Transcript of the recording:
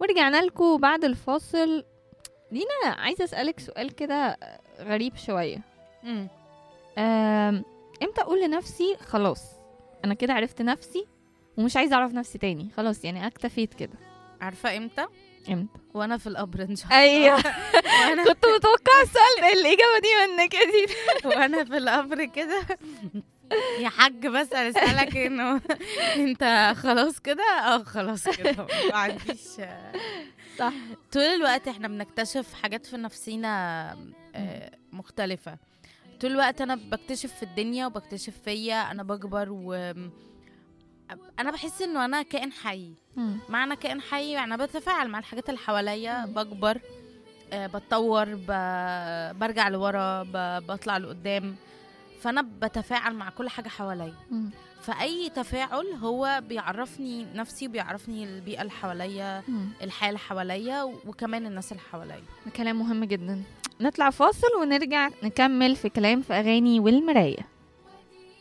ورجعنا لكم بعد الفاصل دينا عايزه اسالك سؤال كده غريب شويه مم. أم، امتى اقول لنفسي خلاص انا كده عرفت نفسي ومش عايزه اعرف نفسي تاني خلاص يعني اكتفيت كده عارفه امتى امتى وانا في القبر ان شاء الله ايوه وانا كنت متوقعه السؤال الاجابه دي منك يا دينا وانا في القبر كده يا حاج بس انا اسالك انه انت خلاص كده اه خلاص كده ما عنديش صح طول الوقت احنا بنكتشف حاجات في نفسينا آه، مختلفة طول الوقت انا بكتشف في الدنيا وبكتشف فيا انا بكبر و انا بحس انه انا كائن حي مم. معنى كائن حي يعني أنا بتفاعل مع الحاجات اللي حواليا مم. بكبر آه، بتطور ب... برجع لورا ب... بطلع لقدام فانا بتفاعل مع كل حاجه حواليا مم. فاي تفاعل هو بيعرفني نفسي وبيعرفني البيئه اللي حواليا مم. الحياه اللي حواليا وكمان الناس اللي حواليا ده كلام مهم جدا نطلع فاصل ونرجع نكمل في كلام في اغاني والمرايه